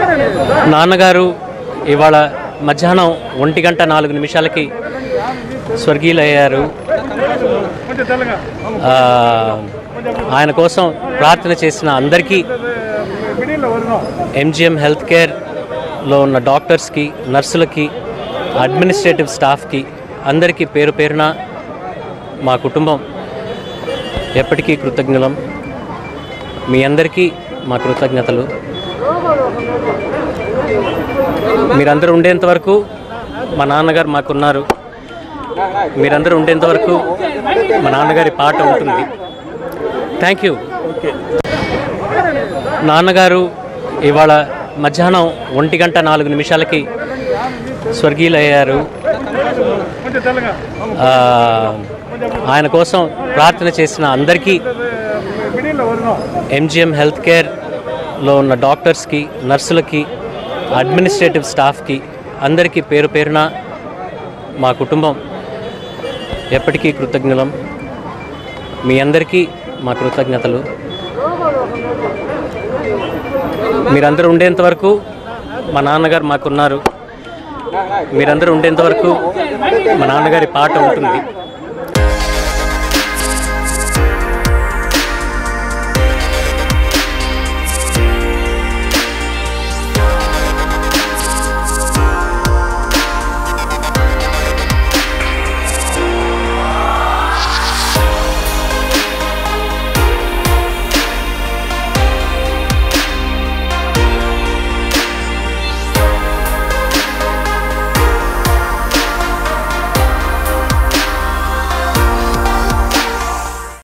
నాన్నగారు ఇవాళ మధ్యాహ్నం ఒంటి గంట నాలుగు నిమిషాలకి స్వర్గీయులయ్యారు ఆ, ఆయన కోసం ప్రార్థన చేసిన అందరికీ ఎంజిఎం హెల్త్ కేర్లో ఉన్న డాక్టర్స్కి నర్సులకి అడ్మినిస్ట్రేటివ్ స్టాఫ్కి అందరికీ పేరు పేరున మా కుటుంబం ఎప్పటికీ కృతజ్ఞులం మీ అందరికీ మా కృతజ్ఞతలు మీరందరూ ఉండేంత వరకు మా నాన్నగారు మాకున్నారు మీరందరూ ఉండేంత వరకు మా నాన్నగారి పాట ఉంటుంది థ్యాంక్ యూ నాన్నగారు ఇవాళ మధ్యాహ్నం ఒంటి గంట నాలుగు నిమిషాలకి స్వర్గీయులయ్యారు ఆ, ఆయన కోసం ప్రార్థన చేసిన అందరికీ ఎంజిఎం హెల్త్ కేర్లో ఉన్న డాక్టర్స్కి నర్సులకి అడ్మినిస్ట్రేటివ్ స్టాఫ్కి అందరికీ పేరు పేరున మా కుటుంబం ఎప్పటికీ కృతజ్ఞులం మీ అందరికీ మా కృతజ్ఞతలు మీరందరూ ఉండేంత వరకు మా నాన్నగారు మాకున్నారు మీరందరూ ఉండేంత వరకు మా నాన్నగారి పాట ఉంటుంది